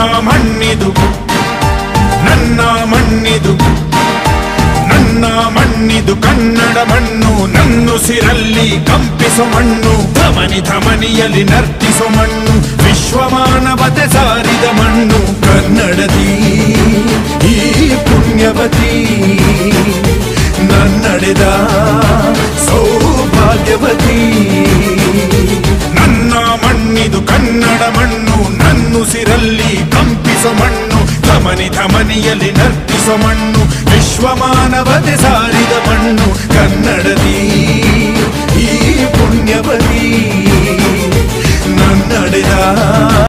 ಮಣ್ಣಿದು ನನ್ನ ಮಣ್ಣಿದು ನನ್ನ ಮಣ್ಣಿದು ಕನ್ನಡ ಮಣ್ಣು ನನ್ನುಸಿರಲ್ಲಿ ಕಂಪಿಸೋ ಮಣ್ಣು ಧಮನಿ ಧಮನಿಯಲ್ಲಿ ನರ್ತಿಸೋ ಮಣ್ಣು ವಿಶ್ವಮಾನವತೆ ಸಾರಿದ ಮಣ್ಣು ಕನ್ನಡದಿ ಈ ಪುಣ್ಯವತಿ ನನ್ನಡೆದ ಸೌಭಾಗ್ಯವತಿ ನನ್ನ ಮಣ್ಣಿದು ಕನ್ನಡ ಮಣ್ಣು ನನ್ನುಸಿರಲ್ಲಿ ಕಂಪಿಸೋ ಮಣ್ಣು ಧಮನಿ ಧಮನಿಯಲ್ಲಿ ನರ್ತಿಸೋ ಮಣ್ಣು ವಿಶ್ವಮಾನವತೆ ಸಾರಿದ ಮಣ್ಣು ಕನ್ನಡದಿ ಈ ಪುಣ್ಯವತಿ ನನ್ನಡೆದ